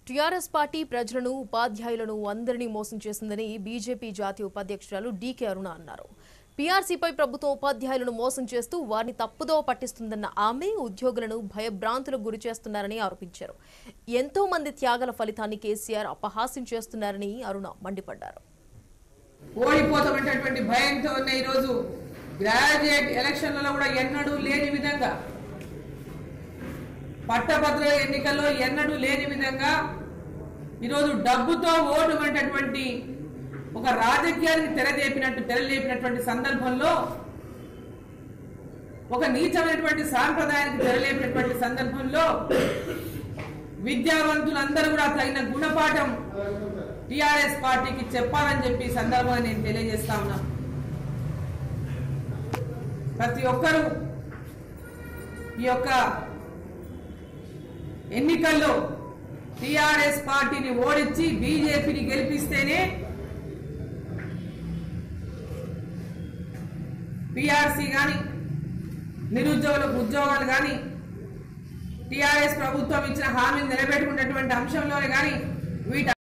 TRS party ప్రజలను ఉపాధ్యాయులను అందరినీ మోసం చేసిందని బీజేపీ జాతీయ ఉపాధ్యక్షురాలు డీకే అరుణ అన్నారు పీఆర్సీపై ప్రభుత్వం ఉపాధ్యాయులను మోసం చేస్తూ వారిని తప్పుదో పట్టిస్తుందన్న ఆమె ఉద్యోగులను భయభ్రాంతులకు గురి చేస్తున్నారని ఆరోపించారు ఎంతో మంది త్యాగాల ఫలితాన్ని కేసీఆర్ అపహాస్యం చేస్తున్నారని అరుణ మండిపడ్డారు ఓడిపోతామనేటటువంటి భయంతో ఉన్న ఈరోజు గ్రాడ్యుయేట్ ఎలక్షన్లలో కూడా ఎన్నడూ లేని విధంగా పట్టభద్ర ఎన్నికల్లో ఎన్నడూ లేని విధంగా ఈరోజు డబ్బుతో ఓటు అనేటటువంటి ఒక రాజకీయానికి తెరలేపినట్టు తెరలేపినటువంటి సందర్భంలో ఒక నీచమైనటువంటి సాంప్రదాయానికి తెరలేపినటువంటి సందర్భంలో విద్యావంతులందరూ కూడా తగిన గుణపాఠం టిఆర్ఎస్ పార్టీకి చెప్పాలని చెప్పి ఈ సందర్భంగా నేను తెలియజేస్తా ఉన్నా ప్రతి ఒక్కరూ ఈ యొక్క ఎన్నికల్లో టిఆర్ఎస్ పార్టీని ఓడించి బీజేపీని గెలిపిస్తేనే పిఆర్సీ కానీ నిరుద్యోగులకు ఉద్యోగాలు కానీ టిఆర్ఎస్ ప్రభుత్వం ఇచ్చిన హామీని నిలబెట్టుకున్నటువంటి అంశంలోనే కానీ వీటి